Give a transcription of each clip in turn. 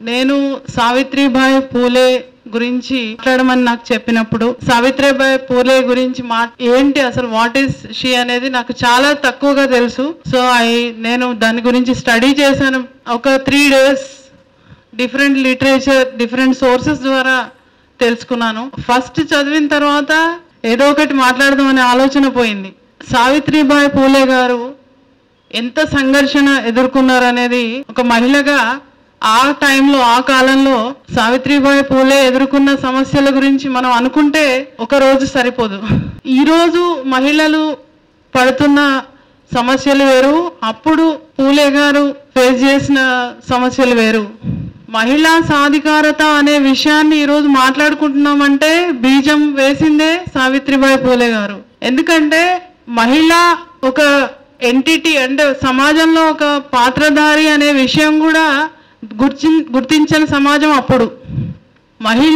నేను సావిత్రిబాయి పూలే గురించి మాట్లాడమని నాకు చెప్పినప్పుడు సావిత్రిబాయి పూలే గురించి మా ఏంటి అసలు వాట్ ఈస్ షీ అనేది నాకు చాలా తక్కువగా తెలుసు సో ఐ నేను దాని గురించి స్టడీ చేశాను ఒక three days different literature different sources ద్వారా తెలుసుకున్నాను ఫస్ట్ చదివిన తర్వాత ఏదో ఒకటి మాట్లాడదామనే ఆలోచన పోయింది సావిత్రిబాయి పూలే గారు ఎంత సంఘర్షణ ఎదుర్కొన్నారు అనేది ఒక మహిళగా ఆ టైంలో ఆ కాలంలో సావిత్రిబాయి పూలే ఎదుర్కొన్న సమస్యల గురించి మనం అనుకుంటే ఒక రోజు సరిపోదు ఈ రోజు మహిళలు పడుతున్న సమస్యలు వేరు అప్పుడు పూలే గారు ఫేస్ చేసిన సమస్యలు వేరు మహిళా సాధికారత అనే విషయాన్ని ఈరోజు మాట్లాడుకుంటున్నామంటే బీజం వేసిందే సావిత్రిబాయి పూలే గారు ఎందుకంటే మహిళ ఒక ఎంటిటీ అంటే సమాజంలో ఒక పాత్రధారి అనే విషయం కూడా గుర్తి గుర్తించని సమాజం అప్పుడు మహిళ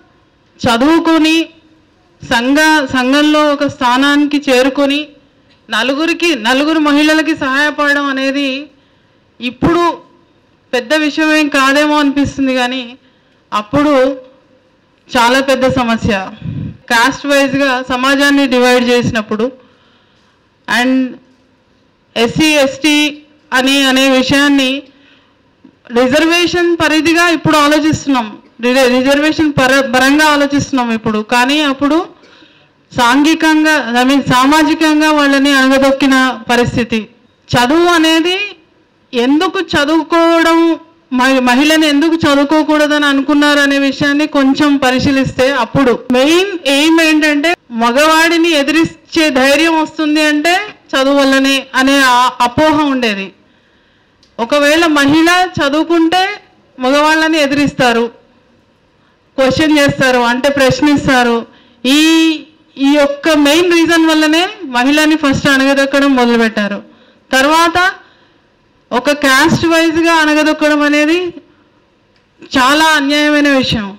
చదువుకొని సంఘ సంఘంలో ఒక స్థానానికి చేరుకొని నలుగురికి నలుగురు మహిళలకి సహాయపడడం అనేది ఇప్పుడు పెద్ద విషయం ఏం కాదేమో అనిపిస్తుంది కానీ అప్పుడు చాలా పెద్ద సమస్య కాస్ట్ వైజ్గా సమాజాన్ని డివైడ్ చేసినప్పుడు అండ్ ఎస్సీ ఎస్టీ అని అనే విషయాన్ని రిజర్వేషన్ పరిధిగా ఇప్పుడు ఆలోచిస్తున్నాం రిజ- రిజర్వేషన్ పర పరంగా ఆలోచిస్తున్నాం ఇప్పుడు కానీ అప్పుడు సాంఘికంగా ఐ మీన్ సామాజికంగా వాళ్ళని అణగదొక్కిన పరిస్థితి చదువు అనేది ఎందుకు చదువుకోవడం మహి- మహిళని ఎందుకు చదువుకోకూడదని అనుకున్నారు అనే విషయాన్ని కొంచెం పరిశీలిస్తే అప్పుడు మెయిన్ ఎయిమ్ ఏంటంటే మగవాడిని ఎదిరించే ధైర్యం వస్తుంది అంటే చదువు వల్లనే అనే ఆ- అపోహ ఉండేది ఒకవేళ మహిళ చదువుకుంటే మగవాళ్ళని ఎదిరిస్తారు క్వశ్చన్ చేస్తారు అంటే ప్రశ్నిస్తారు ఈ ఈ యొక్క మెయిన్ రీజన్ వల్లనే మహిళని ఫస్ట్ అణగదొక్కడం మొదలుపెట్టారు తర్వాత ఒక క్యాస్ట్ వైజ్గా అణగదొక్కడం అనేది చాలా అన్యాయమైన విషయం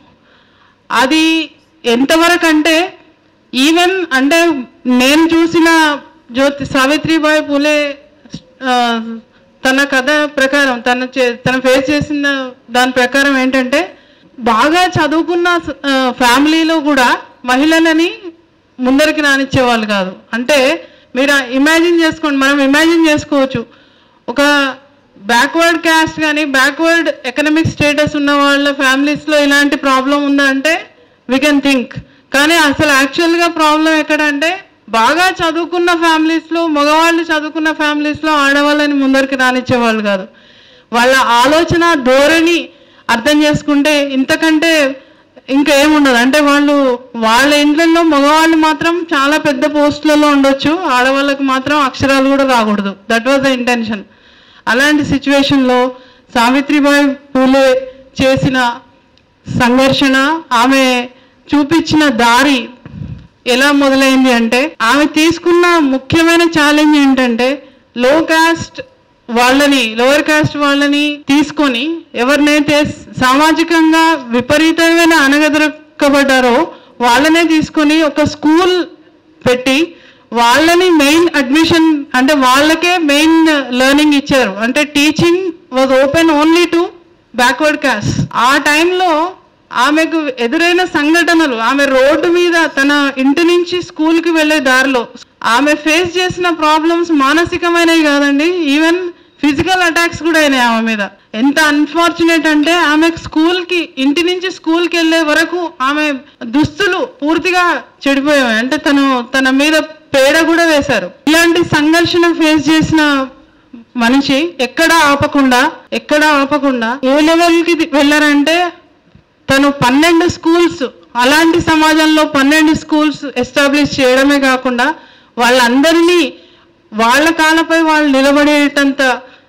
అది ఎంతవరకు అంటే ఈవెన్ అంటే నేను చూసిన జ్యోతి సావిత్రిబాయి పూలే ఆ, తన కథ ప్రకారం తన చే- తన ఫేస్ చేసిన దాని ప్రకారం ఏంటంటే బాగా చదువుకున్న ఆ, ఫ్యామిలీలో కూడా మహిళలని ముందరికి రానిచ్చేవాళ్ళు కాదు అంటే మీరు ఇమాజిన్ చేసుకోండి మనం ఇమాజిన్ చేసుకోవచ్చు ఒక బ్యాక్వర్డ్ క్యాస్ట్ కానీ బ్యాక్వర్డ్ ఎకనామిక్ స్టేటస్ ఉన్న వాళ్ళ ఫ్యామిలీస్లో ఇలాంటి ప్రాబ్లం ఉందా అంటే వీ కెన్ థింక్ కానీ అసలు యాక్చువల్గా ప్రాబ్లం ఎక్కడ అంటే బాగా చదువుకున్న ఫ్యామిలీస్లో మగవాళ్ళు చదువుకున్న ఫ్యామిలీస్లో ఆడవాళ్ళని ముందరికి రానిచ్చేవాళ్ళు కాదు వాళ్ళ ఆలోచన ధోరణి అర్థం చేసుకుంటే ఇంతకంటే ఇంకా ఏముండదు అంటే వాళ్ళు వాళ్ళ ఇంట్లలో మగవాళ్ళు మాత్రం చాలా పెద్ద పోస్టులలో ఉండొచ్చు ఆడవాళ్ళకి మాత్రం అక్షరాలు కూడా రాకూడదు దట్ వాజ్ ద ఇంటెన్షన్ అలాంటి సిచ్యువేషన్లో సావిత్రిబాయి పూలే చేసిన సంఘర్షణ ఆమె చూపించిన దారి ఎలా మొదలైంది అంటే ఆమె తీసుకున్న ముఖ్యమైన ఛాలెంజ్ ఏంటంటే లో కాస్ట్ వాళ్ళని లోవర్ కాస్ట్ వాళ్ళని తీసుకొని ఎవరినైతే సామాజికంగా విపరీతమైన అనగదొరకబడ్డారో వాళ్ళనే తీసుకొని ఒక స్కూల్ పెట్టి వాళ్ళని మెయిన్ అడ్మిషన్ అంటే వాళ్ళకే మెయిన్ లెర్నింగ్ ఇచ్చారు అంటే teaching was open only to backward caste ఆ టైంలో ఆమెకు ఎదురైన సంఘటనలు ఆమె రోడ్డు మీద తన ఇంటి నుంచి స్కూల్కి వెళ్ళే దారిలో ఆమె ఫేస్ చేసిన ప్రాబ్లమ్స్ మానసికమైనవి కాదండి ఈవెన్ ఫిజికల్ అటాక్స్ కూడా అయినాయి ఆమె మీద ఎంత అన్ఫార్చునేట్ అంటే ఆమె స్కూల్కి ఇంటి నుంచి స్కూల్కి వెళ్ళే వరకు ఆమె దుస్తులు పూర్తిగా చెడిపోయాయి అంటే తను తన మీద పేడ కూడా వేశారు ఇలాంటి సంఘర్షణ ఫేస్ చేసిన మనిషి ఎక్కడ ఆపకుండా ఎక్కడ ఆపకుండా ఏ లెవెల్కి వెళ్ళారంటే తను పన్నెండు స్కూల్స్ అలాంటి సమాజంలో పన్నెండు స్కూల్స్ ఎస్టాబ్లిష్ చేయడమే కాకుండా వాళ్ళందరినీ వాళ్ళ కాళ్ళపై వాళ్ళు నిలబడేటంత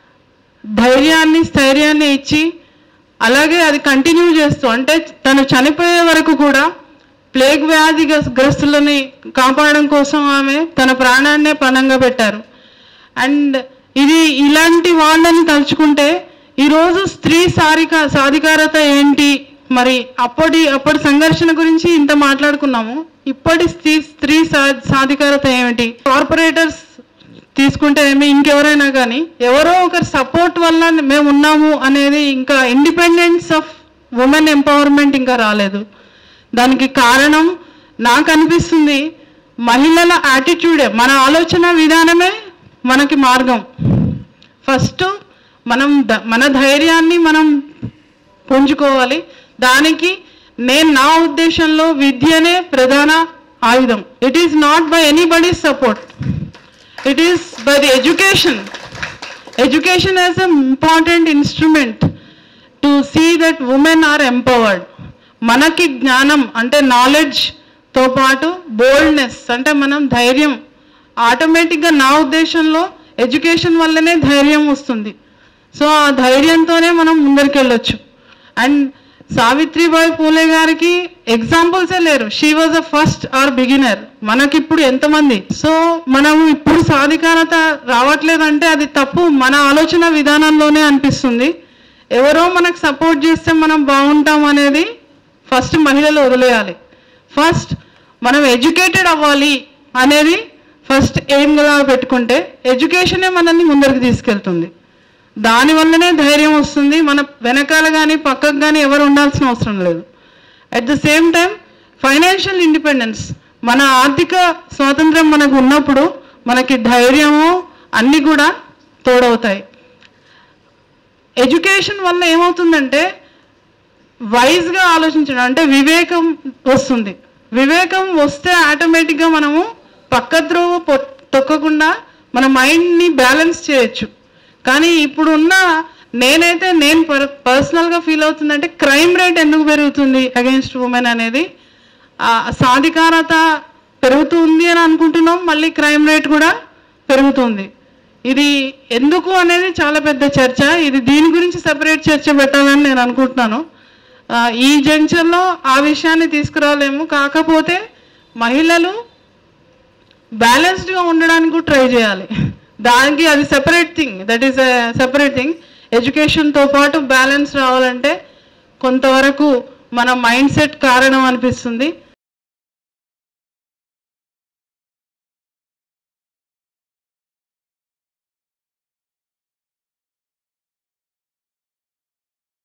ధైర్యాన్ని స్థైర్యాన్ని ఇచ్చి అలాగే అది కంటిన్యూ చేస్తూ అంటే తను చనిపోయే వరకు కూడా ప్లేగ్ వ్యాధి గ్రస్- గ్రస్తులని కాపాడడం కోసం ఆమె తన ప్రాణాన్నే పణంగా పెట్టారు అండ్ ఇది ఇలాంటి వాళ్ళని తలుచుకుంటే ఈరోజు స్త్రీ సారిక సాధికారత ఏంటి మరి అప్పటి అప్పటి సంఘర్షణ గురించి ఇంత మాట్లాడుకున్నాము ఇప్పటి స్త్రీ స్త్రీ సా- సాధికారత ఏమిటి కార్పొరేటర్స్ తీసుకుంటేనేమి ఇంకెవరైనా కానీ ఎవరో ఒకరి సపోర్ట్ వల్ల మేము ఉన్నాము అనేది ఇంకా ఇండిపెండెన్స్ ఆఫ్ ఉమెన్ ఎంపవర్మెంట్ ఇంకా రాలేదు దానికి కారణం నాకు అనిపిస్తుంది మహిళల యాటిట్యూడే మన ఆలోచన విధానమే మనకి మార్గం ఫస్ట్ మనం ద- మన ధైర్యాన్ని మనం పుంజుకోవాలి దానికి నేను నా ఉద్దేశంలో విద్యనే ప్రధాన ఆయుధం it is not by anybody support it is by the education education as a important instrument to see that women are empowered మనకి జ్ఞానం అంటే నాలెడ్జ్తో పాటు బోల్డ్నెస్ అంటే మనం ధైర్యం ఆటోమేటిక్గా నా ఉద్దేశంలో ఎడ్యుకేషన్ వల్లనే ధైర్యం వస్తుంది సో ఆ ధైర్యంతోనే మనం ముందరికి వెళ్ళొచ్చు అండ్ సావిత్రిబాయి పూలే గారికి ఎగ్జాంపుల్సే లేరు she was a first or beginner మనకిప్పుడు ఎంతమంది సో మనం ఇప్పుడు సాధికారత రావట్లేదంటే అది తప్పు మన ఆలోచన విధానంలోనే అనిపిస్తుంది ఎవరో మనకు సపోర్ట్ చేస్తే మనం బాగుంటాం అనేది ఫస్ట్ మహిళలు వదిలేయాలి ఫస్ట్ మనం ఎడ్యుకేటెడ్ అవ్వాలి అనేది ఫస్ట్ ఎయిమ్గా పెట్టుకుంటే ఎడ్యుకేషనే మనల్ని ముందరికి తీసుకెళ్తుంది దానివల్లనే ధైర్యం వస్తుంది మన వెనకాల కానీ పక్కకు కానీ ఎవరు ఉండాల్సిన అవసరం లేదు at the same time financial independence మన ఆర్థిక స్వాతంత్రం మనకు ఉన్నప్పుడు మనకి ధైర్యము అన్నీ కూడా తోడవుతాయి ఎడ్యుకేషన్ వల్ల ఏమవుతుందంటే వైజ్గా ఆలోచించడం అంటే వివేకం వస్తుంది వివేకం వస్తే ఆటోమేటిక్గా మనము పక్క త్రోవ పొ- తొక్కకుండా మన మైండ్ని బ్యాలెన్స్ చేయొచ్చు కానీ ఇప్పుడు ఉన్న నేనైతే నేను పర్ పర్సనల్గా ఫీల్ అవుతుందంటే క్రైమ్ రేట్ ఎందుకు పెరుగుతుంది అగైన్స్ట్ ఉమెన్ అనేది ఆ సాధికారత పెరుగుతుంది అని అనుకుంటున్నాం మళ్ళీ క్రైమ్ రేట్ కూడా పెరుగుతుంది ఇది ఎందుకు అనేది చాలా పెద్ద చర్చ ఇది దీని గురించి సెపరేట్ చర్చ పెట్టాలని నేను అనుకుంటున్నాను ఆ, ఈ జంక్షన్లో ఆ విషయాన్ని తీసుకురాలేము కాకపోతే మహిళలు బ్యాలెన్స్డ్గా ఉండడానికి కూడా ట్రై చేయాలి దానికి అది separate thing that is separate thing ఎడ్యుకేషన్తో పాటు బ్యాలెన్స్ రావాలంటే కొంతవరకు మన మైండ్ సెట్ కారణం అనిపిస్తుంది